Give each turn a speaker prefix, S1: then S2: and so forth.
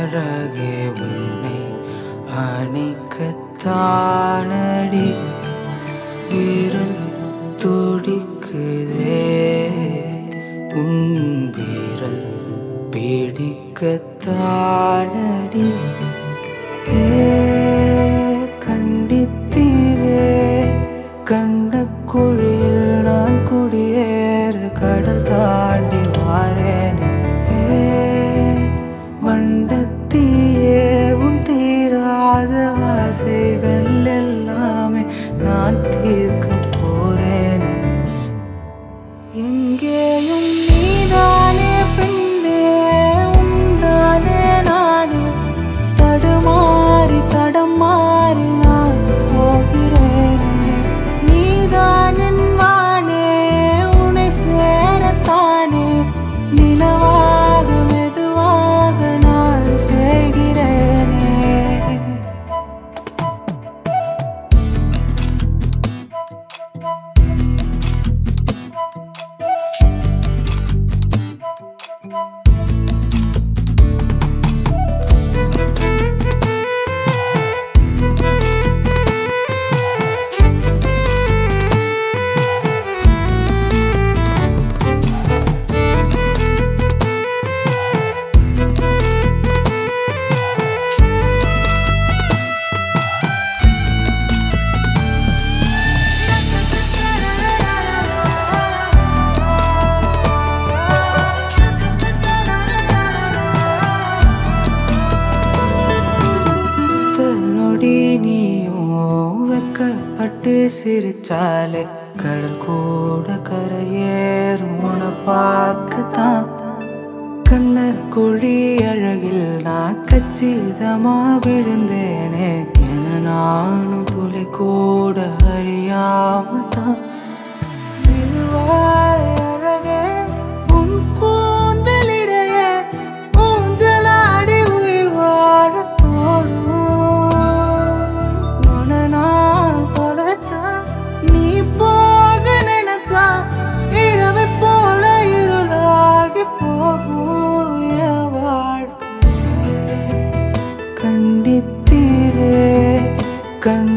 S1: அழகே உன்னை அணைக்கத்தானடி வீரல் துடிக்குதே உன் வீரல் பிடிக்கத்தானடி ஏ கண்டித்தீரே கண்ட குழியில் நான் குடியேற கடல் தாண்டி வாரேன் ஏ வண்டத்தீயே உன் தீராத ஆசைகள் எல்லாமே நான் தீர்க்க போறேன் எங்கேயும் நீதானே பெண்ணே உண்டானே நானே தடுமாறி தடமாறி நான் போகிறேனே நீதான் என் வானே உன்னை சேரத்தானே நிலவாக மெதுவாக நான் தேய்கிறேனே அடுத்த நொடி நீயும் வெக்கப்பட்டு சிரிச்சாலே கடல் கூட கரையேறும் உன பார்க்கத்தான் கண்ண குழி அழகில் நான் கச்சிதமா விழுந்தேனே என நானும் துளி கூட அறியாம தான் மெதுவாய் அழகே உன் கூந்தலிடையே ஊஞ்சலாடி உயிர் வாழத் தோணும். உன்னை நான் தொலைச்சா, நீ போக நினைச்சா, இரவைப் போல இருளாகிப் போகும் என் வாழ்க்கை. கண்டித்தீரே கண்